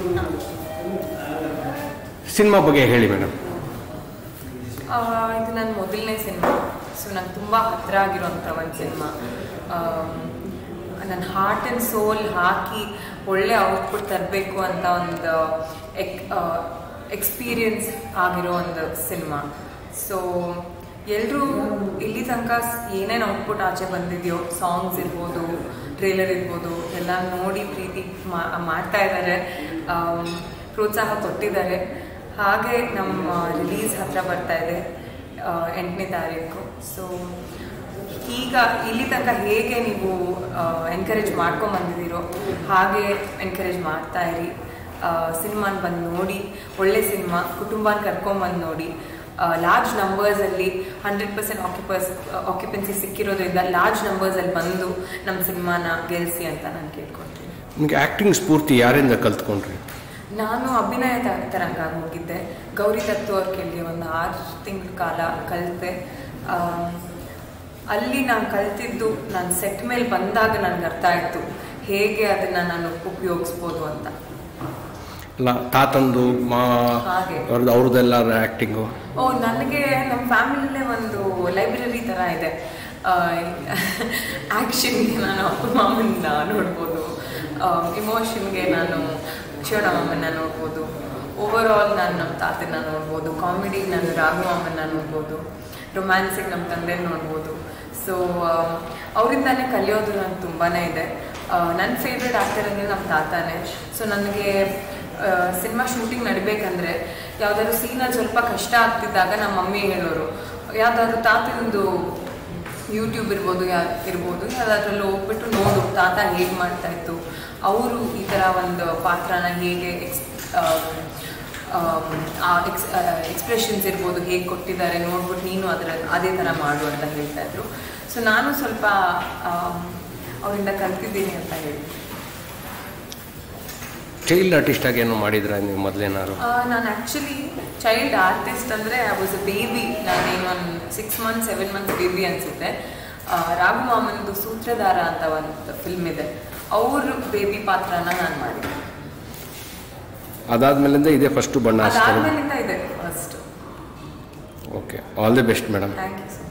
Cinema ಬಗ್ಗೆ ಹೇಳಿ madam ಆ, ಇದು ನನ್ನ ಮೊದಲನೇ ಸಿನಿಮಾ ಸೊ ನಂಗೆ ತುಂಬ ಹತ್ತಿರ ಆಗಿರೋಂಥ ಒಂದು ಸಿನಿಮಾ ನನ್ನ ಹಾರ್ಟ್ ಆ್ಯಂಡ್ ಸೋಲ್ ಹಾಕಿ ಒಳ್ಳೆ ಔಟ್ಪುಟ್ ತರಬೇಕು ಅಂತ ಒಂದು ಎಕ್ ಎಕ್ಸ್ಪೀರಿಯನ್ಸ್ ಆಗಿರೋ ಒಂದು ಸಿನಿಮಾ ಸೊ ಎಲ್ಲರೂ ಇಲ್ಲಿ ತನಕ ಏನೇನು ಔಟ್ಪುಟ್ ಆಚೆ ಬಂದಿದೆಯೋ ಸಾಂಗ್ಸ್ ಇರ್ಬೋದು ಟ್ರೇಲರ್ ಇರ್ಬೋದು ಎಲ್ಲ ನೋಡಿ ಪ್ರೀತಿ ಮಾ- ಮಾಡ್ತಾ ಇದ್ದಾರೆ ಆಮ್, ಪ್ರೋತ್ಸಾಹ ಕೊಟ್ಟಿದ್ದಾರೆ ಹಾಗೆ ನಮ್ಮ ರಿಲೀಸ್ ಹತ್ರ ಬರ್ತಾ ಇದೆ ಎಂಟನೇ ತಾರೀಕು ಸೊ ಈಗ ಇಲ್ಲಿ ತನಕ ಹೇಗೆ ನೀವು ಎನ್ಕರೇಜ್ ಮಾಡ್ಕೊಂಡು ಬಂದಿದ್ದೀರೋ ಹಾಗೆ ಎನ್ಕರೇಜ್ ಮಾಡ್ತಾ ಇರಿ ಸಿನಿಮಾನ ಬಂದು ನೋಡಿ ಒಳ್ಳೆ ಸಿನಿಮಾ ಕುಟುಂಬನ ಕರ್ಕೊಂಬಂದು ನೋಡಿ ಲಾರ್ಜ್ ನಂಬರ್ಸಲ್ಲಿ ಹಂಡ್ರೆಡ್ ಪರ್ಸೆಂಟ್ ಆಕ್ಯುಪಸ್ ಆಕ್ಯುಪೆನ್ಸಿ ಸಿಕ್ಕಿರೋದ್ರಿಂದ ಲಾರ್ಜ್ ನಂಬರ್ಸಲ್ಲಿ ಬಂದು ನಮ್ಮ ಸಿನಿಮಾನ ಗೆಲ್ಲಿಸಿ ಅಂತ ನಾನು ಕೇಳ್ಕೊಳ್ತೀನಿ ನಿಮಗೆ ಆ್ಯಕ್ಟಿಂಗ್ ಸ್ಫೂರ್ತಿ ಯಾರಿಂದ ಕಲ್ತ್ಕೊಂಡ್ರಿ ನಾನು ಅಭಿನಯ ತ- ತರಂಗಾಗಿ ಹೋಗಿದ್ದೆ ಗೌರಿ ದತ್ತು ಅವ್ರ ಕೇಳಿ ಒಂದು ಆರು ತಿಂಗಳ ಕಾಲ ಕಲಿತೆ ಅಲ್ಲಿ ನಾನು ಕಲ್ತಿದ್ದು ನಾನು ಸೆಟ್ ಮೇಲೆ ಬಂದಾಗ ನನಗೆ ಅರ್ಥ ಆಯಿತು ಹೇಗೆ ಅದನ್ನು ನಾನು ಉಪಯೋಗಿಸ್ಬೋದು ಅಂತ ಅಲ್ಲ ತಾತಂದು ಮಾ ಹಾಗೆ. ಅವ್ರದ್ದು ಅವ್ರದ್ದೆಲ್ಲ ಆ್ಯಕ್ಟಿಂಗು ಓ ನನಗೆ ನಮ್ಮ ಫ್ಯಾಮಿಲಿಲೇ ಒಂದು ಲೈಬ್ರರಿ ಥರ ಇದೆ ಆ್ಯಕ್ಷನ್ಗೆ ನಾನು ಅಪ್ಪ ಮಾಮನ್ನ ನೋಡ್ಬೋದು ಇಮೋಷನ್ಗೆ ನಾನು ಶಿವರಾಮಮ್ಮನ ನೋಡ್ಬೋದು ಓವರ್ ಆಲ್ ನಾನು ನಮ್ಮ ತಾತನ ನೋಡ್ಬೋದು ಕಾಮಿಡಿಗೆ ನಾನು ರಾಘವಮ್ಮನ ನೋಡ್ಬೋದು ರೊಮ್ಯಾನ್ಸಿಗೆ ನಮ್ಮ ತಂದೆ ನೋಡ್ಬೋದು ಸೊ ಅವರಿಂದಾನೇ ಕಲಿಯೋದು ನನಗೆ ತುಂಬಾ ಇದೆ ನನ್ನ ಫೇವ್ರೆಟ್ ಆ್ಯಕ್ಟರ್ ಅಂದರೆ ನಮ್ಮ ತಾತಾನೇ ಸೊ ನನಗೆ ಸಿನಿಮಾ ಶೂಟಿಂಗ್ ನಡಿಬೇಕಂದ್ರೆ ಯಾವ್ದಾದ್ರು ಸೀನಲ್ಲಿ ಸ್ವಲ್ಪ ಕಷ್ಟ ಆಗ್ತಿದ್ದಾಗ ನಮ್ಮ ಮಮ್ಮಿ ಹೇಳೋರು ಯಾವ್ದಾದ್ರು ತಾತಂದು ಯೂಟ್ಯೂಬ್ ಇರ್ಬೋದು ಯಾ ಇರ್ಬೋದು ಯಾವ್ದಾದ್ರಲ್ಲಿ ಹೋಗ್ಬಿಟ್ಟು ನೋಡು ತಾತ ಹೇಗೆ ಮಾಡ್ತಾ ಇತ್ತು ಅವರು ಈ ಥರ ಒಂದು ಪಾತ್ರನ ಹೇಗೆ ಎಕ್ಸ್ ಆ ಎಕ್ಸ್ ಎಕ್ಸ್ಪ್ರೆಷನ್ಸ್ ಇರ್ಬೋದು ಹೇಗೆ ಕೊಟ್ಟಿದ್ದಾರೆ ನೋಡ್ಬಿಟ್ಟು ನೀನು ಅದರ ಅದೇ ಥರ ಮಾಡು ಅಂತ ಹೇಳ್ತಾ ಇದ್ರು ಸೊ ನಾನು ಸ್ವಲ್ಪ ಆಮ್, ಅವರಿಂದ ಕಲ್ತಿದ್ದೀನಿ ಅಂತ ಹೇಳಿ ಚೈಲ್ಡ್ ಆರ್ಟಿಸ್ಟ್ ಆಗಿ ಏನೋ ಮಾಡಿದ್ರ ನೀವು ಮೊದಲೇನಾದ್ರು ನಾನು ಆ್ಯಕ್ಚುಲಿ ಚೈಲ್ಡ್ ಆರ್ಟಿಸ್ಟ್ ಅಂದರೆ ಐ ವಾಸ್ ಅ ಬೇಬಿ ನಾನೇನು ಒಂದು six months seven months baby ಅನಿಸುತ್ತೆ ರಾಘು ಮಾಮಂದು ಸೂತ್ರಧಾರ ಅಂತ ಒಂದು ಫಿಲ್ಮ್ ಇದೆ ಅವ್ರ ಬೇಬಿ ಪಾತ್ರನ ನಾನು ಮಾಡಿದ್ದೆ ಅದಾದ್ಮೇಲಿಂದ ಇದೇ ಫಸ್ಟು ಬಣ್ಣ ಹಚ್ತಾರೆ ಅದಾದ್ಮೇಲಿಂದ ಇದೆ first okay all the best madam thank you so